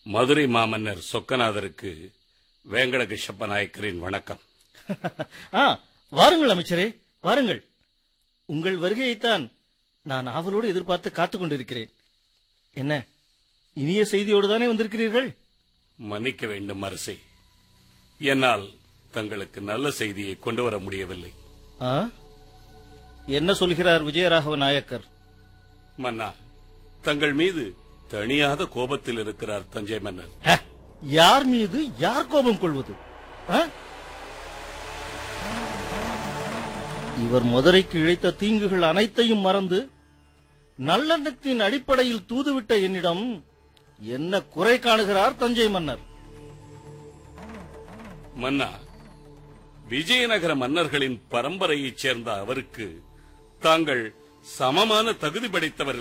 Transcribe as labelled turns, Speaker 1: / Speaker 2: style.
Speaker 1: மதுரை மாமன்னர் சொக்கநாதருக்கு வேங்கட கிருஷ்ணப்ப நாயக்கரின் வணக்கம்
Speaker 2: ஆ வாருங்கள் அமைச்சரே வாருங்கள் உங்கள் வருகையைத்தான் நான் ஆவலோடு எதிர்பார்த்து காத்துக் கொண்டிருக்கிறேன் என்ன இனிய செய்தியோடு தானே வந்திருக்கிறீர்கள்
Speaker 1: மன்னிக்க வேண்டும் அரசே என்னால் தங்களுக்கு நல்ல செய்தியை கொண்டு வர முடியவில்லை
Speaker 2: ஆ என்ன சொல்கிறார் விஜயராகவ நாயக்கர்
Speaker 1: மன்னா தங்கள் மீது தணியாத கோபத்தில் இருக்கிறார் தஞ்சை மன்னர்
Speaker 2: ஹ, யார் மீது யார் கோபம் கொள்வது ஆ? இவர் மதுரைக்கு இழைத்த தீங்குகள் அனைத்தையும் மறந்து நல்லெண்ணத்தின் அடிப்படையில் தூதுவிட்ட என்னிடம் என்ன குறை காணுகிறார் தஞ்சை மன்னர்
Speaker 1: மன்னா விஜயநகர மன்னர்களின் பரம்பரையைச் சேர்ந்த அவருக்கு தாங்கள் சமமான தகுதி படைத்தவர்